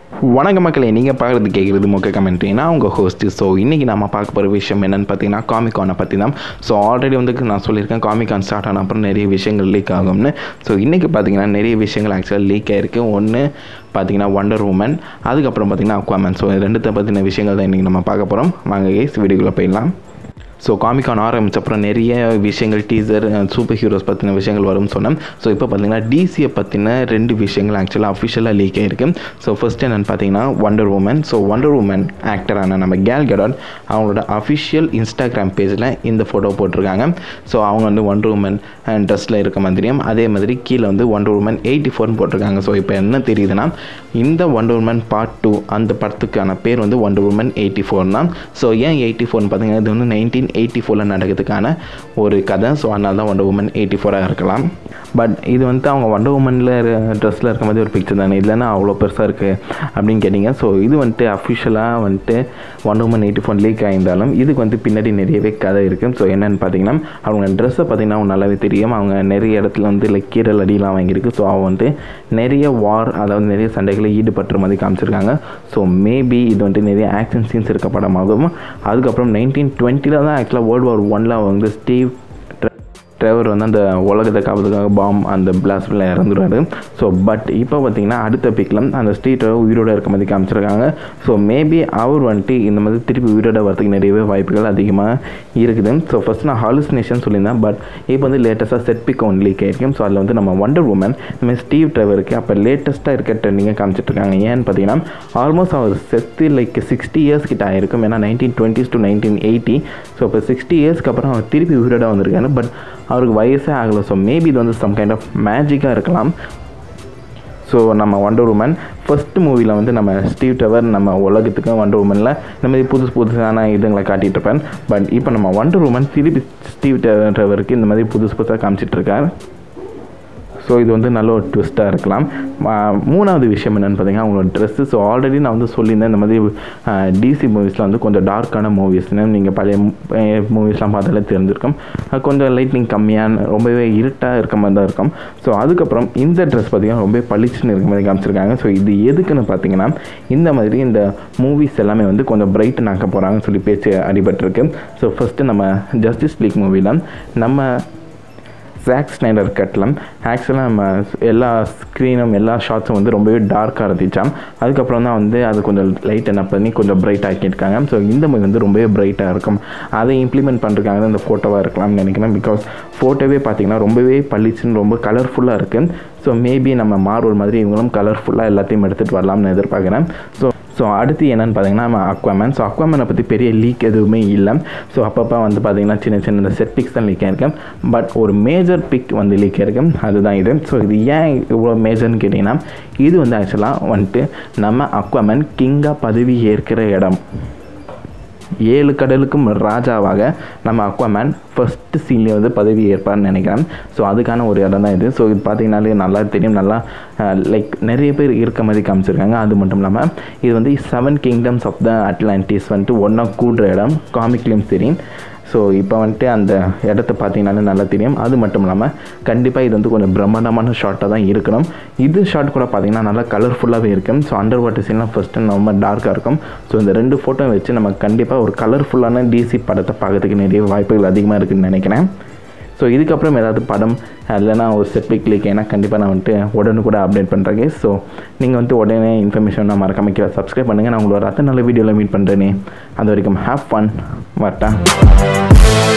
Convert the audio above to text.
வணக்க மக்களே நீங்கள் பார்க்குறது கேட்குறது மொக்க கமெண்ட்ரி நான் உங்கள் ஹோஸ்ட்டு ஸோ இன்றைக்கி நம்ம பார்க்க போகிற விஷயம் என்னென்னு பார்த்தீங்கன்னா காமிகானை பற்றி தான் ஸோ ஆல்ரெடி வந்து நான் சொல்லியிருக்கேன் காமிகான் ஸ்டார்ட் ஆன அப்புறம் நிறைய விஷயங்கள் லீக் ஆகும்னு ஸோ இன்றைக்கி பார்த்தீங்கன்னா நிறைய விஷயங்கள் ஆக்சுவலாக லீக் ஆகிருக்கு ஒன்று பார்த்தீங்கன்னா வண்டர் உமன் அதுக்கப்புறம் பார்த்தீங்கன்னா அக்வாமன் ஸோ ரெண்டுத்தை பற்றின விஷயங்கள் தான் இன்றைக்கி நம்ம பார்க்க போகிறோம் வாங்க கேஸ் வீடியோக்குள்ளே போயிடலாம் ஸோ காமிகான் ஆரம்பிச்ச அப்புறம் நிறைய விஷயங்கள் டீசர் சூப்பர் ஹீரோஸ் பற்றின விஷயங்கள் வரும்னு சொன்னேன் ஸோ இப்போ பார்த்தீங்கன்னா டிசியை பற்றின ரெண்டு விஷயங்கள் ஆக்சுவலாக அஃபிஷியலாக லீக் ஆகிருக்கு ஸோ ஃபர்ஸ்ட் என்னென்னு பார்த்தீங்கன்னா wonder woman so wonder woman ஆக்டரான நம்ம கேல் கெடான் அவங்களோட அஃபிஷியல் இன்ஸ்டாகிராம் பேஜில் இந்த ஃபோட்டோ போட்டிருக்காங்க ஸோ அவங்க வந்து வண்டர் உமன் ட்ரெஸ்ஸில் இருக்க மாதிரியும் அதே மாதிரி கீழே வந்து வண்டர் உமன் எயிட்டி ஃபோர்னு போட்டிருக்காங்க ஸோ இப்போ என்ன தெரியுதுன்னா இந்த வண்டர் உமன் பார்ட் டூ அந்த படத்துக்கான பேர் வந்து வண்டர் உமன் எயிட்டி ஃபோர் தான் ஸோ ஏன் எயிட்டி ஃபோர்னு பார்த்தீங்கன்னா இது வந்து நைன்டீன் எயிட்டி ஃபோரில் நடக்கிறதுக்கான ஒரு கதை ஸோ அதனால தான் வண்டர் உமன் எயிட்டி ஃபோராக இருக்கலாம் பட் இது வந்து அவங்க வண்டர் உமனில் ட்ரெஸ்ஸில் இருக்க மாதிரி ஒரு பிக்சர் தானே இல்லைன்னா அவ்வளோ பெருசாக இருக்குது அப்படின்னு கேட்டிங்க ஸோ இது வந்துட்டு அஃபிஷியலாக வந்துட்டு wonder woman eighty four leak ஆகியிருந்தாலும் இதுக்கு வந்து பின்னாடி நிறையவே கதை இருக்குது ஸோ என்னென்னு பார்த்தீங்கன்னா அவங்க ட்ரெஸ்ஸை பார்த்தீங்கன்னா அவங்க நல்லாவே தெரியும் அவங்க நிறைய இடத்துல வந்து லைக் கீரல் அடியெலாம் வாங்கியிருக்கு ஸோ அவங்க வந்து நிறைய வார் அதாவது நிறைய சண்டைகளை ஈடுபட்டுற மாதிரி காமிச்சிருக்காங்க ஸோ மேபி இது வந்துட்டு நிறைய ஆக்ஷன் சீன்ஸ் இருக்க படமாகவும் அதுக்கப்புறம் நைன்டீன் டுவெண்ட்டியில் தான் ஆக்சுவலாக வேர்ல்டு வார் ஒனில் வந்து ஸ்டீவ் ட்ரைவர் வந்து அந்த உலகத்தை காப்பதுக்காக பாம் அந்த பிளாஸ்டில் இறந்துடுவாரு ஸோ பட் இப்போ பார்த்தீங்கன்னா அடுத்த பிக்கில் அந்த ஸ்ட்ரீட் ட்ரைவர் உயிரோட இருக்க மாதிரி காமிச்சிருக்காங்க ஸோ மேபி அவர் வந்துட்டு இந்த மாதிரி திருப்பி உயிரோட வரதுக்கு நிறையவே வாய்ப்புகள் அதிகமாக இருக்குது ஸோ ஃபஸ்ட் நான் ஹாலுசினேஷன் சொல்லியிருந்தேன் பட் இப்போ வந்து லேட்டஸ்ட்டாக செட் பிக் ஒன் லீக் ஆயிருக்கும் ஸோ அதில் வந்து நம்ம வண்டர் உமன் இந்த மாதிரி ஸ்டீவ் ட்ரைவருக்கு அப்போ லேட்டஸ்ட்டாக இருக்க ட்ரெண்டிங்காக காமிச்சிட்ருக்காங்க ஏன்னு பார்த்தீங்கன்னா ஆல்மோஸ்ட் அவர் செத்து லைக் சிக்ஸ்டி இயர்ஸ் கிட்ட ஆயிருக்கும் ஏன்னா nineteen twenties to nineteen eighty so இப்போ சிக்ஸ்டி இயர்ஸ்க்கு அப்புறம் அவர் திருப்பி உயிரோட வந்திருக்காரு பட் அவருக்கு வயசே ஆகலை ஸோ மேபி இது வந்து சம் கைண்ட் ஆஃப் மேஜிக்காக இருக்கலாம் ஸோ நம்ம வண்டர் உமன் ஃபஸ்ட்டு மூவியில் வந்து நம்ம ஸ்டீவ் டவர் நம்ம உலகத்துக்கும் வண்டர் உமனில் இந்த மாதிரி புதுசு புதுசான இதுங்களை காட்டிகிட்டு இருப்பேன் பட் இப்போ நம்ம வண்டர் உமன் திருப்பி ஸ்டீவ் டவருக்கு இந்த மாதிரி புதுசு புதுசாக காமிச்சிட்ருக்கார் ஸோ இது வந்து நல்ல ஒரு ட்விஸ்ட்டாக இருக்கலாம் மூணாவது விஷயம் என்னென்னு பார்த்தீங்கன்னா அவங்களோட ட்ரெஸ்ஸு ஸோ ஆல்ரெடி நான் வந்து சொல்லியிருந்தேன் இந்த மாதிரி டிசி மூவிஸில் வந்து கொஞ்சம் டார்க்கான மூவிஸ்னு நீங்கள் பழைய மூவிஸ்லாம் பார்த்தாலே தெரிஞ்சிருக்கும் கொஞ்சம் லைட்னிங் கம்மியான ரொம்பவே இருட்டாக இருக்க மாதிரி தான் இருக்கும் ஸோ அதுக்கப்புறம் இந்த ட்ரெஸ் பார்த்திங்கன்னா ரொம்ப பளிச்சுன்னு இருக்க மாதிரி காமிச்சிருக்காங்க ஸோ இது எதுக்குன்னு பார்த்தீங்கன்னா இந்த மாதிரி இந்த மூவிஸ் எல்லாமே வந்து கொஞ்சம் பிரைட்டன் ஆக்க போகிறாங்கன்னு சொல்லி பேச்சு அடிபட்டிருக்கு ஸோ ஃபஸ்ட்டு நம்ம ஜஸ்டிஸ் லீக் மூவியில் நம்ம ஜாக் ஸ்னைடர் கட்டில் ஆக்சுவலாக நம்ம எல்லா ஸ்க்ரீனும் எல்லா ஷாட்ஸும் வந்து ரொம்பவே டார்க்காக இருந்துச்சாம் அதுக்கப்புறம் தான் வந்து அது கொஞ்சம் லைட் என்ன பண்ணி கொஞ்சம் பிரைட் ஆக்கியிருக்காங்க ஸோ இந்த மூவி வந்து ரொம்பவே பிரைட்டாக இருக்கும் அதை இம்ப்ளிமெண்ட் பண்ணுறதுக்காக இந்த ஃபோட்டோவாக இருக்கலாம்னு நினைக்கிறேன் பிகாஸ் ஃபோட்டோவே பார்த்திங்கன்னா ரொம்பவே பளிச்சுன்னு ரொம்ப கலர்ஃபுல்லாக இருக்குது ஸோ மேபி நம்ம மார்வல் மாதிரி இவங்களும் கலர்ஃபுல்லாக எல்லாத்தையும் எடுத்துகிட்டு வரலாம்னு எதிர்பார்க்குறேன் ஸோ ஸோ அடுத்து என்னென்னு பார்த்தீங்கன்னா நம்ம அக்வாமேன் ஸோ அக்வாமேனை பற்றி பெரிய லீக் எதுவுமே இல்லை ஸோ அப்பப்போ வந்து பார்த்தீங்கன்னா சின்ன சின்ன இந்த செட் பிக்ஸ் தான் லீக் ஆயிருக்கேன் பட் ஒரு மேஜர் பிக் வந்து லீக் ஆயிருக்கும் அதுதான் இது ஸோ இது ஏன் இவ்வளோ மேஜர்னு கேட்டிங்கன்னா இது வந்து ஆக்சுவலாக வந்துட்டு நம்ம அக்வாமேன் கிங்காக பதவி ஏற்கிற இடம் ஏழு கடலுக்கும் ராஜாவாக நம்ம அக்வாமேன் ஃபஸ்ட்டு சீன்லேயே வந்து பதவி ஏற்பார்னு நினைக்கிறேன் ஸோ அதுக்கான ஒரு இடம் தான் இது ஸோ இது பார்த்தீங்கனாலே நல்லா தெரியும் நல்லா லைக் நிறைய பேர் இருக்க மாதிரி காமிச்சிருக்காங்க அது மட்டும் இல்லாமல் இது வந்து seven kingdoms of the Atlantis வந்துட்டு ஒன்றா கூடுற இடம் காமிக்லேயும் தெரியும் ஸோ இப்போ வந்துட்டு அந்த இடத்த பார்த்தீங்கனாலே நல்லா தெரியும் அது மட்டும் இல்லாமல் கண்டிப்பாக இது வந்து கொஞ்சம் பிரம்மாண்டமான ஷார்ட்டாக தான் இருக்கணும் இது ஷார்ட் கூட பார்த்தீங்கன்னா நல்லா கலர்ஃபுல்லாகவே இருக்கும் ஸோ அண்டர் வாட்டர் சீன்லாம் ஃபஸ்ட்டு ரொம்ப டார்க்காக இருக்கும் ஸோ இந்த ரெண்டு ஃபோட்டோ வச்சு நம்ம கண்டிப்பாக ஒரு கலர்ஃபுல்லான டிசி படத்தை பார்க்கறதுக்கு நிறைய வாய்ப்புகள் அதிகமாக இருக்குதுன்னு நினைக்கிறேன் ஸோ இதுக்கப்புறம் ஏதாவது படம் இல்லைனா ஒரு செட்பிக் கிளிக் ஏன்னா கண்டிப்பாக நான் வந்துட்டு உடனே கூட அப்டேட் பண்ணுறேன் ஸோ நீங்கள் வந்துட்டு உடனே இன்ஃபர்மேஷன் நான் மறக்காம கீழே சப்ஸ்கிரைப் பண்ணுங்கள் நான் உங்களோட அத்தனை நல்ல வீடியோவில் மீட் பண்ணுறேனே அது வரைக்கும் ஹேவ் ஃபன் வரட்டா